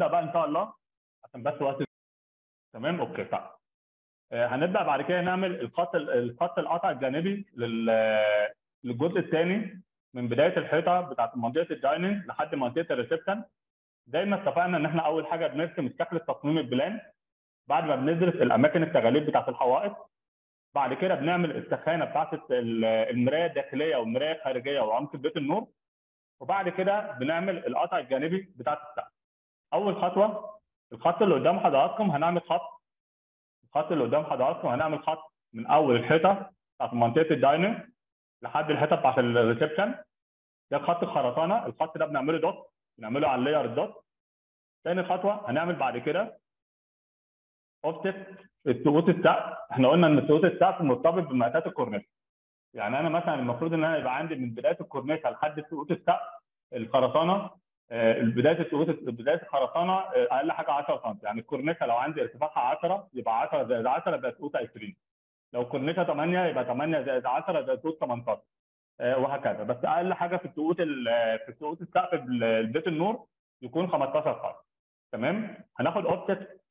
بقى ان شاء الله عشان بس وقت تمام اوكي طيب آه، هنبدا بعد كده نعمل الخط الخط القطع الجانبي لل- للجزء الثاني من بدايه الحيطه بتاعت منطقه الدايننج لحد منطقه الريسبشن زي ما اتفقنا ان احنا اول حاجه بنرسم الشكل التصميم البلان بعد ما بندرس الاماكن التغاليب بتاعت الحوائط بعد كده بنعمل السخانه بتاعت ال- المرايه الداخليه والمرايه الخارجيه وعمق بيت النور وبعد كده بنعمل القطع الجانبي بتاعت السقف اول خطوه الخط اللي قدام حضراتكم هنعمل خط الخط اللي قدام حضراتكم هنعمل خط من اول الحيطه بتاعت منطقه الدايننج لحد الحيطه بتاعت الريسبشن ده خط الخرسانه الخط ده بنعمله دوت بنعمله على اللاير الدوت تاني خطوه هنعمل بعد كده اوفست السقوط السقف احنا قلنا ان سقوط السقف مرتبط بمقاسات الكورنيش يعني انا مثلا المفروض ان انا يبقى عندي من بدايه الكورنيش لحد سقوط السقف الخرسانه آه، بدايه السقوط بدايه الخرسانه آه، اقل حاجه 10 سم يعني الكورنيشه لو عندي ارتفاعها 10 يبقى 10 زائد 10 يبقى سقوط 20 لو الكورنيشه 8 يبقى 8 زائد 10 يبقى سقوط 18 آه، وهكذا بس اقل حاجه في السقوط ال- في سقوط السقف البيت النور يكون 15 سم تمام هناخد اوفست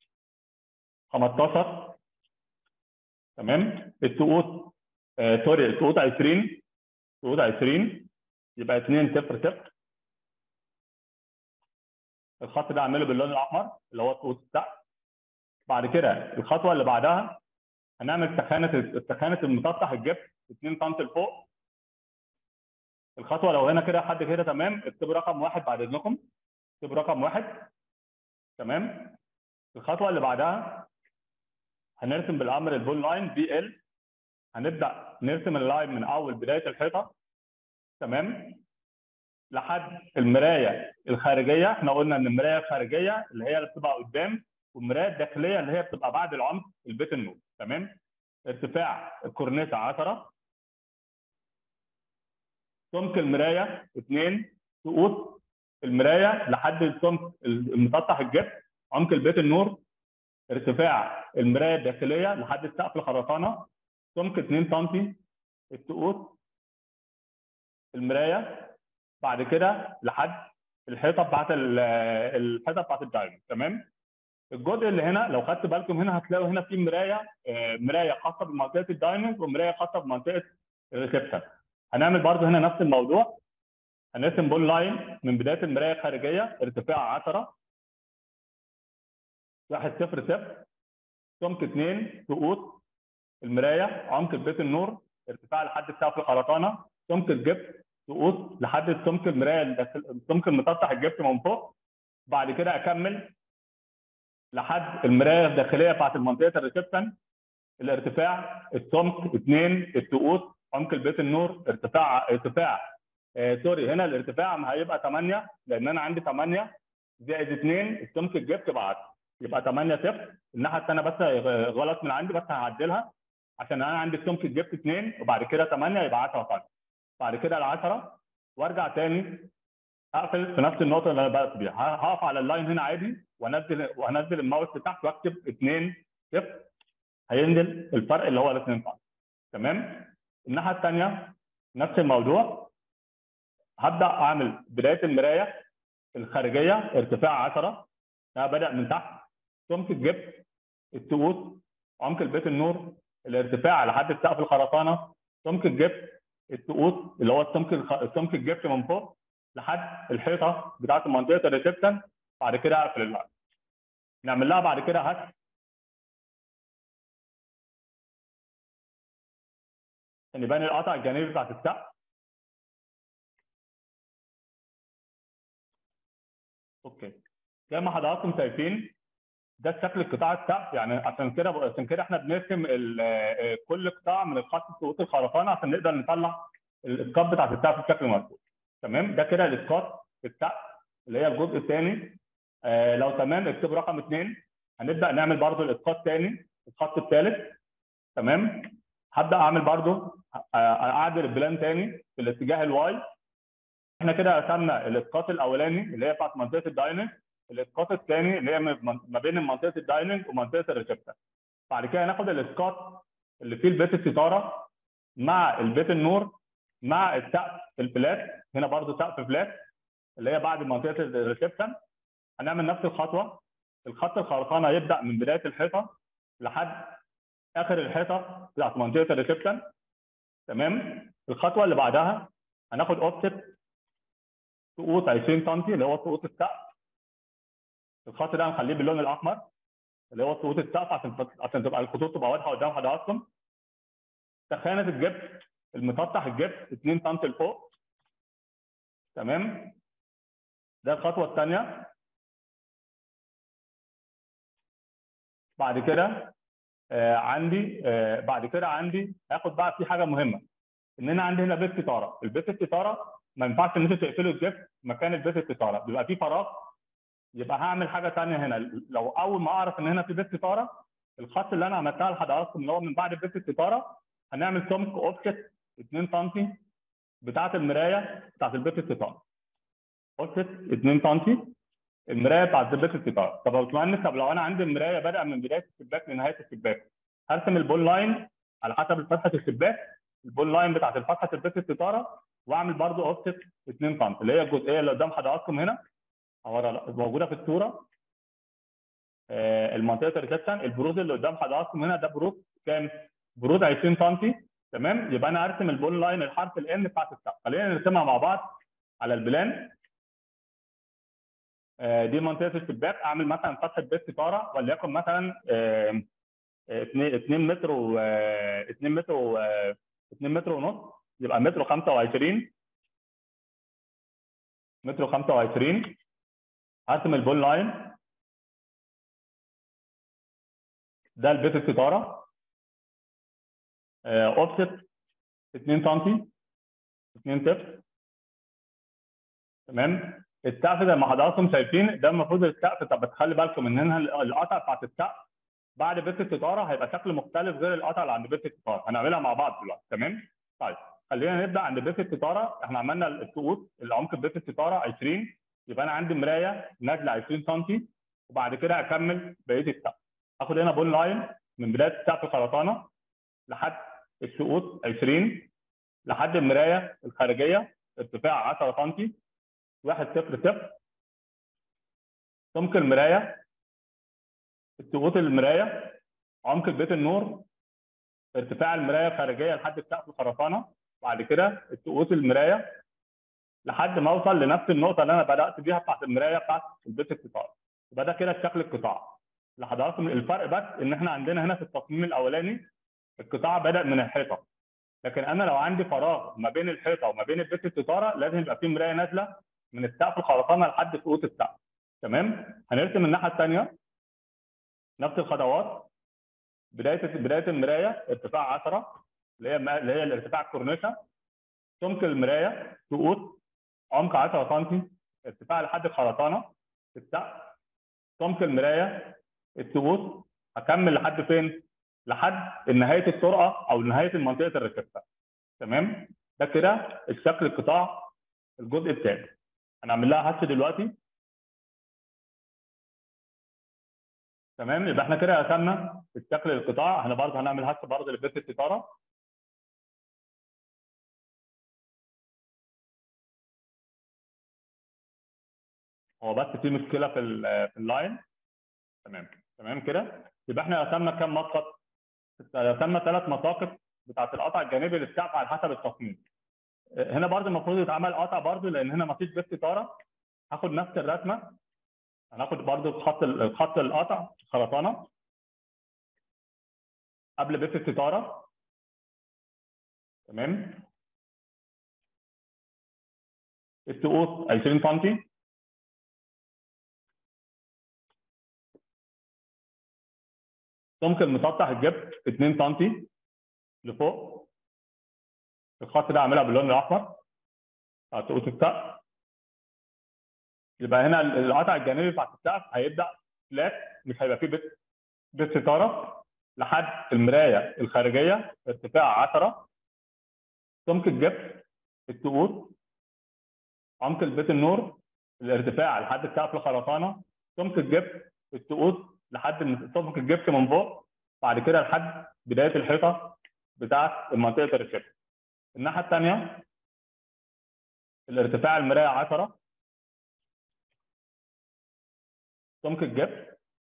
15 تمام السقوط آه سوري السقوط 20 سقوط 20 يبقى 2 0 0 الخط ده اعمله باللون الاحمر اللي هو سقوط السقف بعد كده الخطوه اللي بعدها هنعمل سخانه سخانه المسطح الجبس 2 سم لفوق الخطوه لو هنا كده حد كده تمام اكتبوا رقم واحد بعد اذنكم اكتبوا رقم واحد تمام الخطوه اللي بعدها هنرسم بالامر البول لاين بي ال هنبدا نرسم اللاين من اول بدايه الحيطه تمام لحد المرايه الخارجيه احنا قلنا ان المرايه الخارجيه اللي هي اللي بتبقى قدام والمرايه الداخليه اللي هي بتبقى بعد العمق البيت النور تمام ارتفاع الكورنيش 10 سمك المرايه 2 سقوط المرايه لحد السمك المسطح الجبس عمق البيت النور ارتفاع المرايه الداخليه لحد السقف الخرسانه سمك 2 سم السقوط المرايه بعد كده لحد الحيطه بتاعت ال- الحيطه بتاعت الدايموند تمام الجزء اللي هنا لو خدت بالكم هنا هتلاقوا هنا في مرايه آه، مرايه خاصه بمنطقه الدايموند ومرايه خاصه بمنطقه الريسبشن هنعمل برضو هنا نفس الموضوع هنرسم بول لاين من بدايه المرايه الخارجيه ارتفاع 10 1 0 0 سمك 2 سقوط المرايه عمق البيت النور ارتفاع لحد السقف الخرسانه سمك الجبس سقوط لحد السمك المرايه الداخل- السمك المسطح الجبس من فوق بعد كده اكمل لحد المرايه الداخليه بتاعت المنطقه الريسبشن الارتفاع السمك 2 السقوط عمق البيت النور ارتفاع ارتفاع آه سوري هنا الارتفاع هيبقى 8 لان انا عندي 8 زائد 2 السمك الجبس يبقى 10 يبقى 8 0 الناحيه الثانيه بس غلط من عندي بس هعدلها عشان انا عندي السمك الجبس 2 وبعد كده 8 يبقى 10 طن بعد كده ال 10 وارجع تاني اقفل في نفس النقطه اللي انا بدات بيها ه- هقف على اللاين هنا عادي وانزل وانزل الماوس لتحت واكتب 2 0 هينزل الفرق اللي هو ال 2 طن تمام الناحيه الثانيه نفس الموضوع هبدا اعمل بدايه المرايه الخارجيه ارتفاع 10 انا بدا من تحت سمك الجبس السقوط عمق البيت النور الارتفاع لحد السقف الخرسانه سمك الجبس السقوط اللي هو السمك الخ... السمك الجبس من فوق لحد الحيطه بتاعت منطقه الريسبشن بعد كده اقفل اللاين نعمل لها بعد كده هات عشان يبان القطع الجانبي بتاعت السقف اوكي زي ما حضراتكم شايفين ده شكل قطاع السقف يعني عشان كده عشان كده احنا بنرسم ال- آه، كل قطاع من الخط سقوط الخرسانه عشان نقدر نطلع الاسقاط بتاعت السقف بشكل مظبوط تمام ده كده الاسقاط في السقف اللي هي الجزء الثاني آه لو تمام اكتب رقم اثنين هنبدا نعمل برضو الاسقاط ثاني الخط الثالث تمام هبدا اعمل برضو آه، اعدل البلان ثاني في الاتجاه الواي احنا كده رسمنا الاسقاط الاولاني اللي هي بتاعت منطقه الدايننج الاسقاط الثاني اللي هي من- ما بين منطقه الدايننج ومنطقه الريسبشن بعد كده ناخد الاسقاط اللي فيه البيت الستاره مع البيت النور مع السقف الفلات هنا برضو سقف فلات اللي هي بعد منطقه الريسبشن هنعمل نفس الخطوه الخط الخرسانه يبدا من بدايه الحيطه لحد اخر الحيطه بتاعت منطقه الريسبشن تمام الخطوه اللي بعدها هناخد اوفست سقوط 20 سم اللي هو سقوط السقف الخط ده هنخليه باللون الاحمر اللي هو سقوط السقف عشان عشان تبقى الخطوط تبقى واضحه قدام حضراتكم تخانه الجبس المسطح الجبس 2 سم لفوق تمام ده الخطوه الثانيه بعد كده آه عندي آه بعد كده عندي هاخد بقى في حاجه مهمه ان انا عندي هنا بيت ستاره البيت الستاره ما ينفعش ان انتوا تقفلوا الجبس مكان البيت الستاره بيبقى في فراغ يبقى هعمل حاجه ثانيه هنا لو اول ما اعرف ان هنا في بيت ستاره الخط اللي انا عملتها لحضراتكم اللي هو من بعد بيت الستاره هنعمل سمك اوفست 2 سم بتاعه المرايه بتاعه البيت الستاره اوفست 2 سم المرايه بتاعت بيت الستاره طب يا باشمهندس طب لو انا عندي المرايه بادئه من بدايه الشباك لنهايه الشباك هرسم البول لاين على حسب فتحه الشباك البول لاين بتاعت فتحه البيت الستاره واعمل برضو اوفست 2 سم اللي هي الجزئيه اللي قدام حضراتكم هنا اورا موجوده في الصوره آه المنطقه الريسبشن البروز اللي قدام حضراتكم هنا ده بروز كام؟ بروز 20 سم تمام يبقى انا ارسم البول لاين الحرف الان بتاعت السقف خلينا نرسمها مع بعض على البلان دي منطقه الشباك اعمل مثلا فتحه بيت ستاره وليكن مثلا 2 متر و 2 متر و 2 متر ونص يبقى متر 25 متر 25 هرسم البول لاين ده البيت الستاره اوفست 2 سم 2 صفر تمام السقف زي ما حضراتكم شايفين ده المفروض السقف طب تخلي بالكم ان هنا القطع بتاعت السقف بعد بيت الستاره هيبقى شكل مختلف غير القطع اللي عند بيت الستاره هنعملها مع بعض دلوقتي تمام طيب خلينا نبدا عند بيت الستاره احنا عملنا السقوط العمق بيت الستاره 20 يبقى انا عندي مرايه نازله 20 سم وبعد كده هكمل بقيه السقف هاخد هنا بول لاين من بدايه سقف الخرسانه لحد السقوط 20 لحد المرايه الخارجيه ارتفاع 10 سم واحد صفر صفر سمك المراية سقوط المراية عمق بيت النور ارتفاع المراية الخارجية لحد سقف الخرسانة بعد كده سقوط المراية لحد ما اوصل لنفس النقطة اللي انا بدأت بيها بتاعت المراية بتاعت البيت القطاع يبقى ده كده شكل القطاع لحضراتكم الفرق بس ان احنا عندنا هنا في التصميم الاولاني القطاع بدأ من الحيطة لكن انا لو عندي فراغ ما بين الحيطة وما بين البيت الستارة لازم يبقى في مراية نازلة من السقف الخرسانه لحد سقوط السقف تمام هنرسم الناحيه الثانيه نفس الخطوات بدايه بدايه المرايه ارتفاع 10 اللي هي اللي هي الارتفاع الكورنيشه سمك المرايه سقوط عمق 10 سم ارتفاع لحد الخرسانه السقف سمك المرايه السقوط هكمل لحد فين؟ لحد نهايه الطرقه او نهايه المنطقه الريسبشن تمام؟ ده كده الشكل القطاع الجزء الثاني هنعمل لها هش دلوقتي تمام يبقى احنا كده رسمنا الشكل القطاع احنا برضه هنعمل هش برضه لبيت الستاره هو بس في مشكله في في اللاين تمام تمام كده يبقى احنا رسمنا كام مسقط رسمنا ثلاث مساقط بتاعت القطع الجانبي للسقف على حسب التصميم هنا برضه المفروض يتعمل قطع برضه لان هنا مفيش بيت ستاره هاخد نفس الرسمه هناخد برضه خط خط القطع خرسانه قبل بيت الستاره تمام السقوط 20 سم سمك المسطح الجبس 2 سم لفوق الخط ده عاملها باللون الاحمر هتقوس السقف يبقى هنا القطع الجانبي بتاع السقف هيبدا فلات مش هيبقى فيه بيت بيت ستاره لحد المرايه الخارجيه ارتفاع 10 سمك الجبس السقوط عمق البيت النور الارتفاع لحد السقف الخرسانه سمك الجبس السقوط لحد سمك الجبس من فوق بعد كده لحد بدايه الحيطه بتاعت منطقه الريسبشن الناحيه الثانيه الارتفاع المرايه 10 سمك الجبس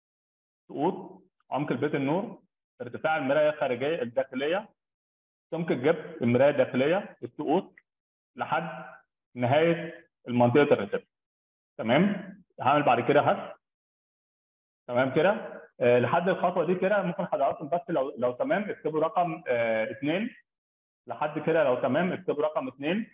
سقوط عمق البيت النور ارتفاع المرايه الخارجيه الداخليه سمك الجبس المرايه الداخليه السقوط لحد نهايه المنطقه الريسبت تمام هعمل بعد كده هس تمام كده آه لحد الخطوه دي كده ممكن حضراتكم بس لو لو تمام اكتبوا رقم آه اثنين لحد كده لو تمام اكتبوا رقم اثنين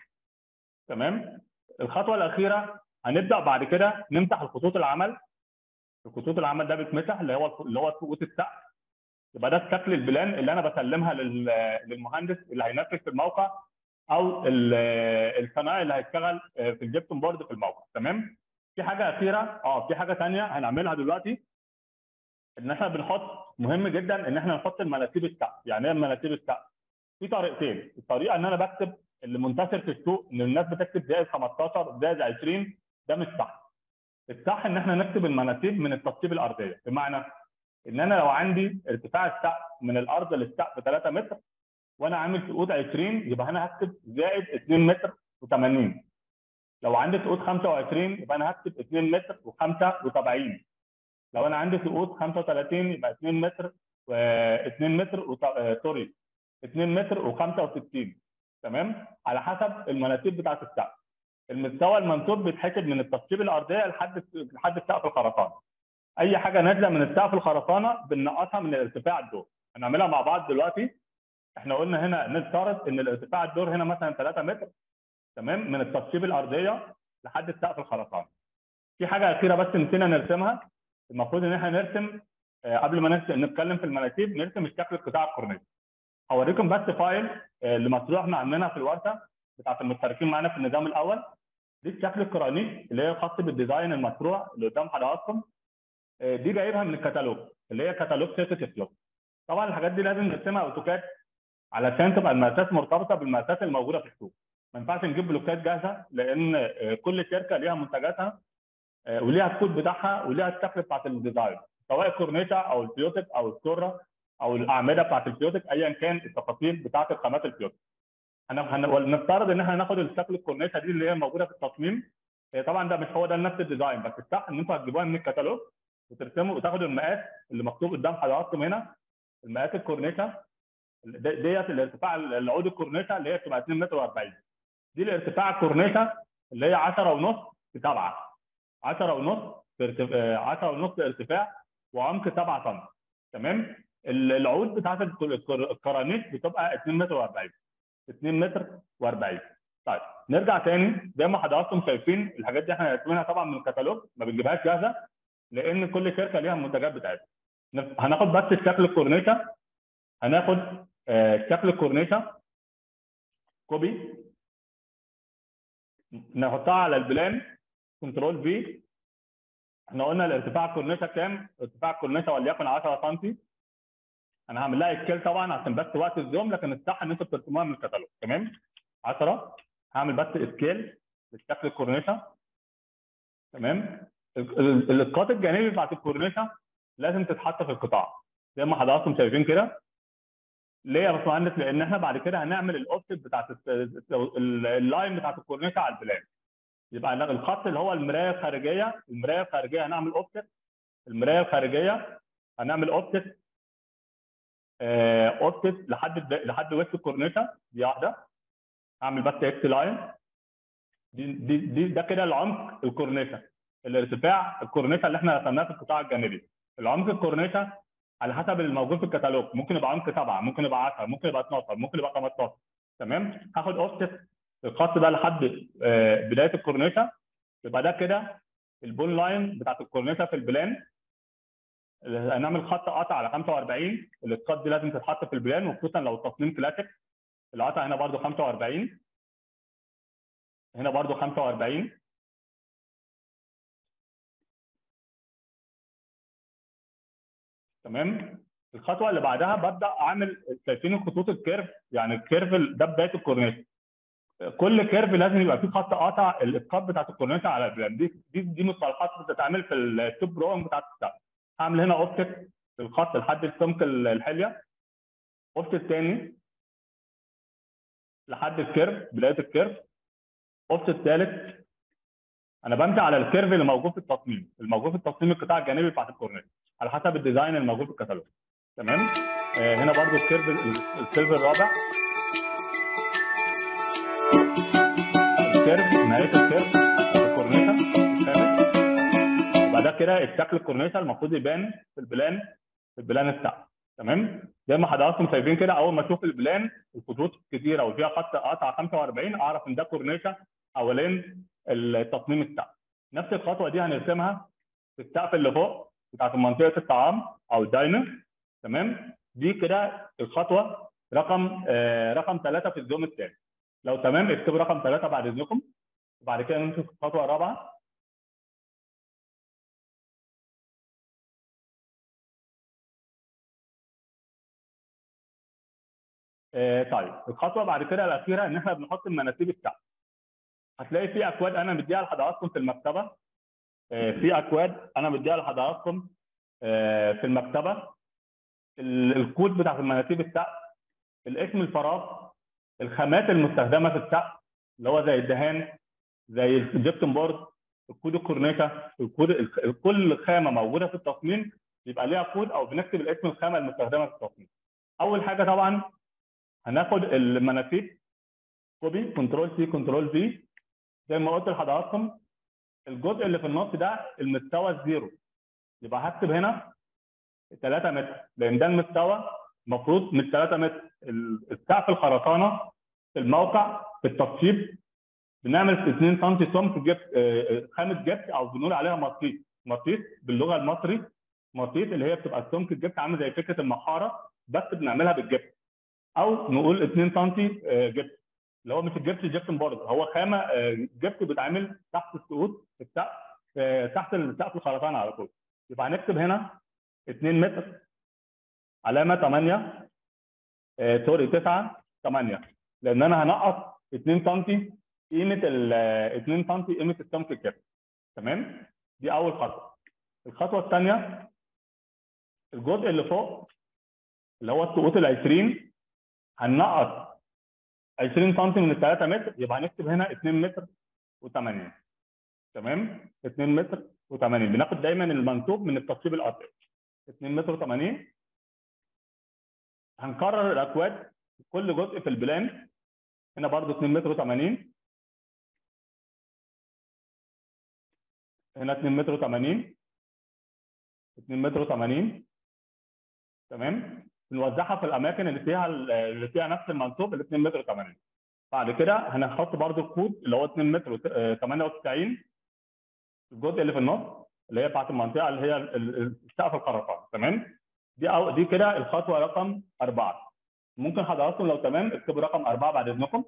تمام الخطوه الاخيره هنبدا بعد كده نمسح الخطوط العمل الخطوط العمل ده بيتمسح اللي هو اللي هو خطوط السقف يبقى ده شكل البلان اللي انا بسلمها للمهندس اللي هينفذ في الموقع او الصنايعي اللي هيشتغل في الجبسون بورد في الموقع تمام في حاجه اخيره اه في حاجه ثانيه هنعملها دلوقتي ان احنا بنحط مهم جدا ان احنا نحط المناسيب السقف يعني ايه مناسيب السقف في طريقتين الطريقه ان انا بكتب اللي منتشر في السوق ان الناس بتكتب زائد 15 زائد 20 ده مش صح الصح ان احنا نكتب المناسيب من التشطيب الارضيه بمعنى ان انا لو عندي ارتفاع السقف من الارض للسقف 3 متر وانا عامل سقوط 20 يبقى انا هكتب زائد 2 متر و80 لو عندي سقوط 25 يبقى انا هكتب 2 متر و75 لو انا عندي سقوط 35 يبقى 2 متر و 2 متر و... سوري 2 متر و65 تمام على حسب المناسيب بتاعه السقف المستوى المنسوب بيتحسب من التشطيب الارضيه لحد لحد السقف الخرسانه اي حاجه نازله من السقف الخرسانه بننقصها من الارتفاع الدور هنعملها مع بعض دلوقتي احنا قلنا هنا نفترض ان الارتفاع الدور هنا مثلا 3 متر تمام من التشطيب الارضيه لحد السقف الخرسانه في حاجه اخيره بس نسينا نرسمها المفروض ان احنا نرسم قبل ما نتكلم في المناسيب نرسم الشكل القطاع الكورنيش هوريكم بس فايل اللي مطروح عندنا في الورشه بتاعت المشتركين معانا في النظام الاول دي الشكل الكورانيش اللي هي خاص بالديزاين المشروع اللي قدام حضراتكم دي جايبها من الكتالوج اللي هي كتالوج شركه فلوك طبعا الحاجات دي لازم نرسمها اوتوكاد علشان تبقى المقاسات مرتبطه بالمقاسات الموجوده في السوق ما ينفعش نجيب بلوكات جاهزه لان كل شركه ليها منتجاتها وليها الكود بتاعها وليها الشكل بتاعت الديزاين سواء الكورنيشا او البيوتك او السره او الاعمده بتاعت البيوتك ايا كان التفاصيل بتاعت الخامات البيوتك ولنفترض ان احنا هناخد الشكل الكورنيشا دي اللي هي موجوده في التصميم طبعا ده مش هو ده نفس الديزاين بس الصح ان انتوا هتجيبوها من الكتالوج وترسموا وتاخدوا المقاس اللي مكتوب قدام حضراتكم هنا المقاس الكورنيشا ديت الارتفاع العود الكورنيشا اللي هي بتبقى 2 متر و40 دي الارتفاع الكورنيشا اللي هي 10 ونص في 7 10 ونص في ارتفاع 10 ونص ارتفاع وعمق 7 سم تمام العود بتاعت الكرانيش بتبقى 2 متر و40 2 متر و40 طيب نرجع تاني زي ما حضراتكم شايفين الحاجات دي احنا راسمينها طبعا من الكتالوج ما بنجيبهاش جاهزه لان كل شركه ليها المنتجات بتاعتها هناخد بس الشكل الكورنيشا هناخد آه شكل الكورنيشا كوبي نحطها على البلان كنترول في احنا قلنا الارتفاع الكورنيشا كام؟ ارتفاع الكورنيشا وليكن 10 سم انا هعمل لها سكيل طبعا عشان بس وقت الزوم لكن الصح ان انتوا بترسموها من الكتالوج تمام 10 هعمل بس سكيل للشكل الكورنيشا تمام الاسقاط الجانبي بتاعت الكورنيشا لازم تتحط في القطاع زي ما حضراتكم شايفين كده ليه يا باشمهندس؟ لان احنا بعد كده هنعمل الاوفست بتاعت اللاين بتاعت الكورنيشا على البلان يبقى الخط اللي هو المرايه الخارجيه المرايه الخارجيه هنعمل اوفست المرايه الخارجيه هنعمل اوفست اوفست لحد لحد وسط الكورنيشا دي واحده هعمل بس اكس لاين دي دي, دي ده كده العمق الكورنيشا الارتفاع الكورنيشا اللي احنا رسمناه في القطاع الجانبي العمق الكورنيشا على حسب الموجود في الكتالوج ممكن يبقى عمق 7 ممكن يبقى 10 ممكن يبقى 12 ممكن يبقى 15 تمام هاخد اوفست الخط ده لحد بدايه الكورنيشا يبقى ده كده البول لاين بتاعت الكورنيشا في البلان هنعمل خط قطع على 45 الاسقاط دي لازم تتحط في البلان وخصوصا لو التصميم كلاسيك القطع هنا برده 45 هنا برده 45 تمام الخطوه اللي بعدها ببدا اعمل شايفين الخطوط الكيرف يعني الكيرف ده بدايه الكورنيش كل كيرف لازم يبقى فيه خط قاطع الاسقاط بتاعت الكورنيش على البلان دي دي دي مصطلحات بتتعمل في التوب دروينج بتاعت السقف هعمل هنا اوفست الخط لحد السمك الحليه اوفست تاني لحد الكيرف بدايه الكيرف اوفست ثالث انا بمشي على الكيرف اللي موجود في التصميم الموجود في التصميم القطاع الجانبي بتاعت الكورنيش على حسب الديزاين الموجود في الكتالوج تمام آه هنا برضو الكيرف الكيرف الرابع الكيرف نهايه الكيرف الكورنيشة الخامس وبعد كده الشكل الكورنيشة المفروض يبان في البلان في البلان السقف تمام زي ما حضراتكم شايفين كده اول ما اشوف البلان الخطوط كتيره وفيها خط قطع 45 اعرف ان ده كورنيشه حوالين التصميم السقف نفس الخطوه دي هنرسمها في السقف اللي فوق بتاعت منطقه الطعام او الداينر تمام دي كده الخطوه رقم آه رقم ثلاثه في الزوم الثاني لو تمام اكتبوا رقم ثلاثه بعد اذنكم وبعد كده نمشي في الخطوه الرابعه آه طيب الخطوه بعد كده الاخيره ان احنا بنحط المناسيب السقف هتلاقي في اكواد انا مديها لحضراتكم في المكتبه آه في اكواد انا مديها لحضراتكم آه في المكتبه الكود بتاع المناسيب السقف الاسم الفراغ الخامات المستخدمه في السقف اللي هو زي الدهان زي الجبتن بورد الكود الكورنيشا الكود كل خامه موجوده في التصميم بيبقى ليها كود او بنكتب الاسم الخامه المستخدمه في التصميم اول حاجه طبعا هناخد المناسيب كوبي كنترول سي كنترول في زي ما قلت لحضراتكم الجزء اللي في النص ده المستوى الزيرو يبقى هكتب هنا 3 متر لان ده المستوى المفروض من 3 متر السقف الخرسانه في الموقع في التطشيب بنعمل 2 سم سمك جبس خامه جبس او بنقول عليها مطيط مطيط باللغه المصري مطيط اللي هي بتبقى السمك الجبس عامل زي فكره المحاره بس بنعملها بالجبس او نقول 2 سم جبس اللي هو مش الجبس الجبسن برضه هو خامه جبس بيتعمل تحت السقوط السقف تحت السقف الخرسانه على طول يبقى هنكتب هنا 2 متر علامه 8 سوري 9 8 لان انا هنقص 2 سم قيمه ال 2 سم قيمه السمك الجبس تمام دي اول خطوه الخطوه الثانيه الجزء اللي فوق اللي هو السقوط ال 20 هننقص 20 سم من ال 3 متر يبقى هنكتب هنا 2 متر و8 تمام 2 متر و80 بناخد دايما المنسوب من التشطيب الارضي 2 متر و80 هنكرر الاكواد كل جزء في البلان هنا برضو 2 متر و80 هنا 2 متر و80 2 متر و80 تمام بنوزعها في الاماكن اللي فيها اللي فيها نفس المنسوب ال 2 متر 80 بعد كده هنحط برده الكود اللي هو 2 متر 98 الجزء اللي في النص اللي هي بتاعت المنطقه اللي هي السقف الخرسانه تمام دي أو دي كده الخطوه رقم اربعه ممكن حضراتكم لو تمام اكتبوا رقم اربعه بعد اذنكم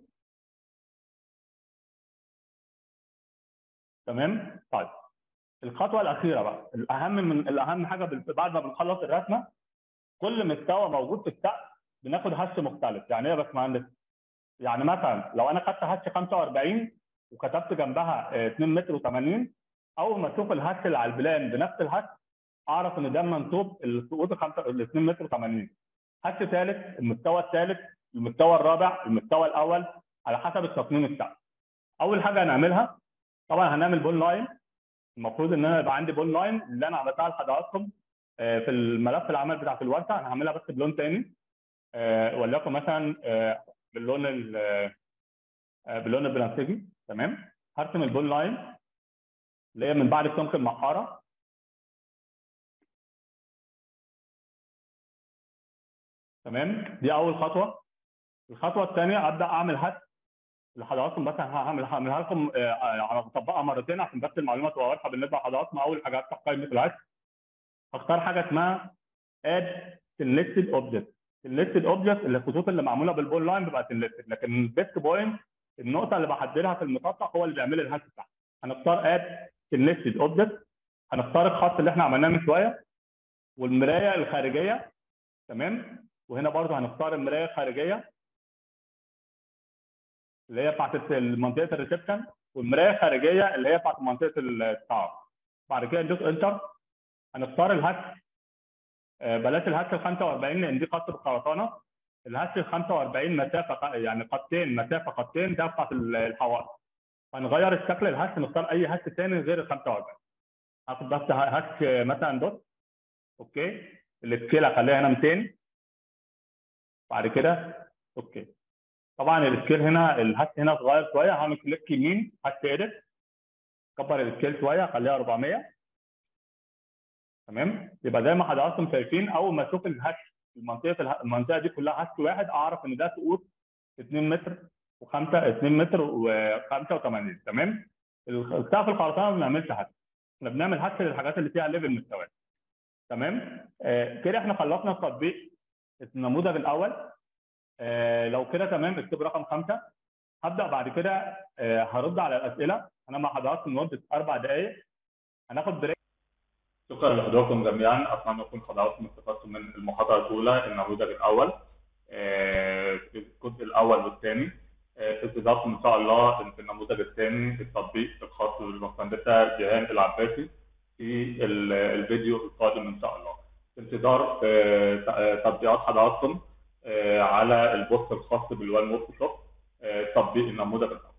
تمام طيب الخطوه الاخيره بقى الاهم من الاهم حاجه بعد ما بنخلص الرسمه كل مستوى موجود في السقف بناخد هش مختلف يعني ايه يا باشمهندس؟ يعني مثلا لو انا خدت هش 45 وكتبت جنبها 2 متر و80 اول ما اشوف الهش اللي على البلان بنفس الهش اعرف ان ده منسوب السقوط ال 2 متر و80 هش ثالث المستوى الثالث المستوى الرابع المستوى الاول على حسب التصميم السقف اول حاجه هنعملها طبعا هنعمل بول لاين المفروض ان انا يبقى عندي بول لاين اللي انا عملتها لحضراتكم في الملف العمل بتاع الورشه انا هعملها بس بلون تاني وليكن مثلا باللون باللون البنفسجي تمام هرسم البول لاين اللي هي من بعد سمك المحاره تمام دي اول خطوه الخطوه الثانيه ابدا اعمل هات لحضراتكم بس هعمل هعملها لكم هطبقها مرتين عشان بس المعلومه تبقى واضحه بالنسبه لحضراتكم اول حاجه هفتح قائمه الهات هختار حاجه اسمها اد سيلكتد اوبجكت سيلكتد اوبجكت اللي الخطوط اللي معموله بالبول لاين بيبقى سيلكتد لكن البيست بوينت النقطه اللي بحددها في المسطح هو اللي بيعمل لي الهاش بتاعها هنختار اد سيلكتد اوبجكت هنختار الخط اللي احنا عملناه من شويه والمرايه الخارجيه تمام وهنا برضه هنختار المرايه الخارجيه اللي هي بتاعت منطقه الريسبشن والمرايه الخارجيه اللي هي بتاعت منطقه الطعام بعد كده ندوس انتر هنختار الهاتش بلاش الهاتش ال 45 لان دي خط بالخرسانه الهاتش ال 45 مسافه يعني خطين مسافه خطين ده بتاعت الحوائط هنغير الشكل الهاش نختار اي هاش تاني غير ال 45 هاخد بس هاش مثلا دوت اوكي السكيل اخليها هنا 200 بعد كده اوكي طبعا السكيل هنا الهاش هنا صغير شويه هعمل كليك يمين هاش اديت كبر السكيل شويه اخليها 400 تمام يبقى زي ما حضراتكم شايفين اول ما اشوف الهاش المنطقه المنطقه دي كلها هاش واحد اعرف ان ده سقوط 2 متر و5 2 متر و85 تمام السقف الخرسانه ما بنعملش حاجه احنا بنعمل هاش للحاجات اللي فيها ليفل مستوى تمام آه كده احنا خلصنا تطبيق النموذج الاول آه لو كده تمام اكتب رقم خمسه هبدا بعد كده آه هرد على الاسئله انا مع حضراتكم لمده اربع دقائق هناخد بريك شكرا لحضوركم جميعا اتمنى اكون حضراتكم استفدتوا من المحاضره الاولى النموذج الاول آه الجزء الاول والثاني في انتظاركم ان شاء الله في النموذج الثاني التطبيق الخاص بالمهندسه جيهان العباسي في الفيديو القادم ان شاء الله في انتظار تطبيقات حضراتكم على البوست الخاص بالوان ورك شوب تطبيق النموذج الاول